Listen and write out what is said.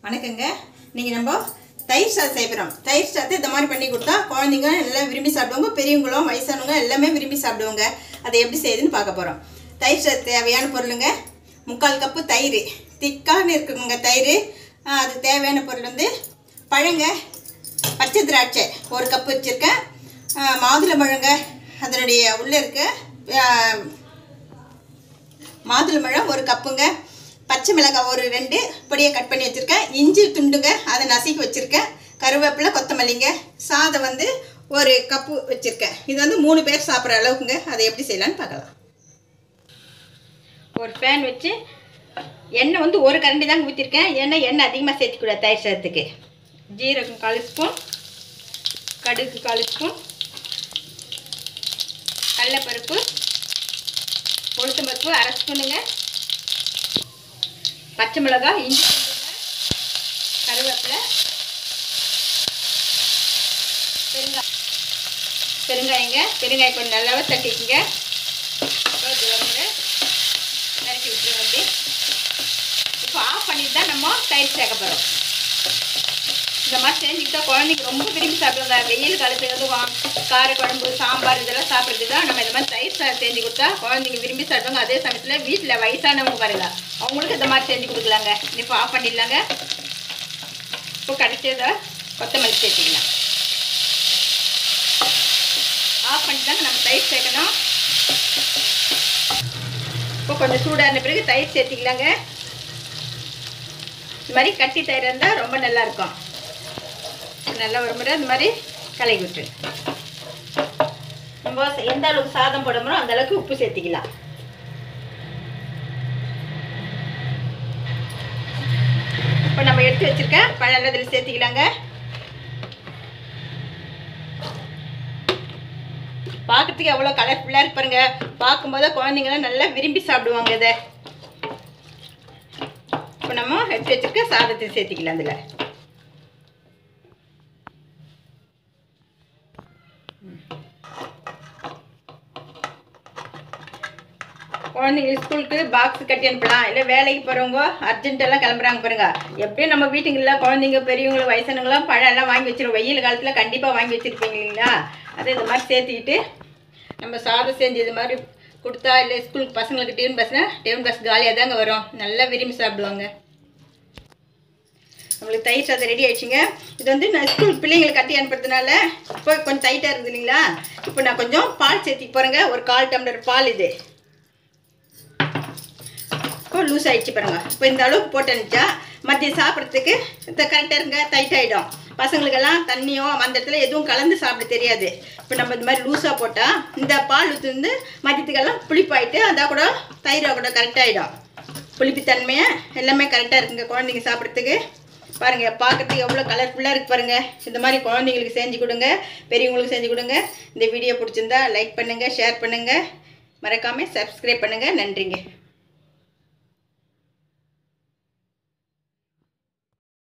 வணக்கங்க நீங்கள் நம்ம தயிர் சாதம் செய்கிறோம் தயிர் சாதத்தை இந்த மாதிரி பண்ணி கொடுத்தா குழந்தைங்க எல்லாம் விரும்பி சாப்பிடுவாங்க பெரியவங்களும் வயசானவங்க எல்லாமே விரும்பி சாப்பிடுவாங்க அதை எப்படி செய்யுதுன்னு பார்க்க போகிறோம் தயிர் சாதம் தேவையான பொருளுங்க முக்கால் கப்பு தயிர் திக்கான்னு இருக்குங்க தயிர் ஆ, அது தேவையான பொருள் வந்து பழங்க பச்சை திராட்சை ஒரு கப்பு வச்சுருக்கேன் மாதுளம்பழங்க அதனுடைய உள்ளே இருக்க ஆ, மாதுளம்பழம் ஒரு கப்புங்க பச்சை மிளகாய் ஒரு ரெண்டு பொடியை கட் பண்ணி வச்சுருக்கேன் இஞ்சி துண்டுங்க அதை நசுக்கி வச்சுருக்கேன் கருவேப்பிலை கொத்தமல்லிங்க சாதம் வந்து ஒரு கப்பு வச்சுருக்கேன் இது வந்து மூணு பேர் சாப்பிட்ற அளவுக்குங்க அதை எப்படி செய்யலான்னு பார்க்கலாம் ஒரு பேன் வச்சு எண்ணெய் வந்து ஒரு கரண்டி தாங்க ஊற்றிருக்கேன் ஏன்னா எண்ணெய் அதிகமாக சேர்த்துக்கூடாது தயிர் சாதத்துக்கு ஜீரகம் கால் ஸ்பூன் கடுகு கால் ஸ்பூன் கடலைப்பருப்பு உளுத்தம் பருப்பு அரை ஸ்பூனுங்க பச்சை மிளகாய் இஞ்சி பூண்டுங்க, கருவேப்பிலை பெருங்காயம் பெருங்காயங்க பெருங்காயம் கொஞ்சம் நல்லாவே தட்டிக்குங்க இது வந்து நறுக்கி விட்டுருங்க அப்படி இப்போ ஆஃப் பண்ணிட்டு தான் நம்ம தயிர் சேர்க்க போகிறோம் இந்த மாதிரி செஞ்சுக்கிட்டா குழந்தைங்க ரொம்ப விரும்பி சாப்பிடுவாங்க வெயில் காலத்துக்கு வந்து வா- கார குழம்பு சாம்பார் இதெல்லாம் சாப்பிட்றதுக்கு தான் நம்ம இந்த மாதிரி தயிர் சாதம் செஞ்சு கொடுத்தா குழந்தைங்க விரும்பி சாப்பிடுவாங்க அதே சமயத்தில் வீட்டில் வயசானவங்க பாருங்க அவங்களுக்கு இந்த மாதிரி செஞ்சு கொடுக்கலாங்க இப்போ ஆஃப் பண்ணிடலாங்க இப்போ கடைசியதை கொத்தமல்லி சேர்த்துக்கலாம் ஆஃப் பண்ணி தாங்க நம்ம தயிர் சேர்க்கணும் இப்போ கொஞ்சம் சூடான பிறகு தயிர் சேர்த்திக்கலாங்க இந்த மாதிரி கட்டி தயிர் இருந்தால் ரொம்ப நல்லா இருக்கும் நல்லா ஒரு முறை இந்த மாதிரி கலக்கி விட்டு நம்ம எந்த அளவுக்கு சாதம் போடுறோமோ அந்த அளவுக்கு உப்பு சேர்த்திக்கலாம் இப்போ நம்ம எடுத்து வச்சிருக்க பழம் இதில் சேர்த்திக்கலாங்க பார்க்கறதுக்கு எவ்வளோ கலர்ஃபுல்லாக இருக்கு பாருங்க பார்க்கும்போது குழந்தைங்களாம் நல்லா விரும்பி சாப்பிடுவாங்க இதை இப்போ நம்ம எடுத்து வச்சிருக்க சாதத்தை சேர்த்திக்கலாம் அதில் குழந்தைங்களுக்கு ஸ்கூலுக்கு பாக்ஸ் கட்டி அனுப்பலாம் இல்லை வேலைக்கு போகிறவங்க அர்ஜென்ட்டெல்லாம் கிளம்புறாங்க பாருங்க எப்படியும் நம்ம வீட்டுங்களில் குழந்தைங்க பெரியவங்க வயசானவங்களாம் பழம் எல்லாம் வாங்கி வச்சிருவோம் வெயில் காலத்தில் கண்டிப்பாக வாங்கி வச்சுருப்பீங்க இல்லைங்களா அதை இந்த மாதிரி சேர்த்துக்கிட்டு நம்ம சாதம் செஞ்சு இது மாதிரி கொடுத்தா இல்லை ஸ்கூலுக்கு பசங்களுக்கு டியூன் பஸ்னா டியூன் பஸ் காலியாக தாங்க வரும் நல்லா விரும்பி சாப்பிடுவாங்க நம்மளுக்கு தயிர் சாதம் ரெடி ஆயிடுச்சுங்க இது வந்து நான் ஸ்கூல் பிள்ளைங்களுக்கு கட்டி அனுப்புறதுனால இப்போ கொஞ்சம் டைட்டாக இருக்குது இல்லைங்களா இப்போ நான் கொஞ்சம் பால் சேர்த்திக்க போகிறேங்க ஒரு கால் டம்ளர் பால் இது இப்போ லூஸ் ஆயிடுச்சு பாருங்க இப்போ இந்த அளவுக்கு போட்டு அனுப்பிச்சா மதியம் சாப்பிட்றதுக்கு இந்த கரெக்டாக இருங்க டைட் ஆகிடும் பசங்களுக்கெல்லாம் தண்ணியோ அந்த இடத்துல எதுவும் கலந்து சாப்பிட தெரியாது இப்போ நம்ம இந்த மாதிரி லூஸாக போட்டால் இந்த பால் ஊற்றி வந்து மதியத்துக்கெல்லாம் புளிப்பாயிட்டு அதான் கூட தயிராக கூட கரெக்டாகிடும் புளிப்புத்தன்மையை எல்லாமே கரெக்டாக இருக்குங்க குழந்தைங்க சாப்பிட்றதுக்கு பாருங்கள் பார்க்கறதுக்கு எவ்வளோ கலர்ஃபுல்லாக இருக்கு பாருங்கள் இந்த மாதிரி குழந்தைங்களுக்கு செஞ்சு கொடுங்க பெரியவங்களுக்கு செஞ்சு கொடுங்க இந்த வீடியோ பிடிச்சிருந்தா லைக் பண்ணுங்கள் ஷேர் பண்ணுங்கள் மறக்காமல் சப்ஸ்கிரைப் பண்ணுங்கள் நன்றிங்க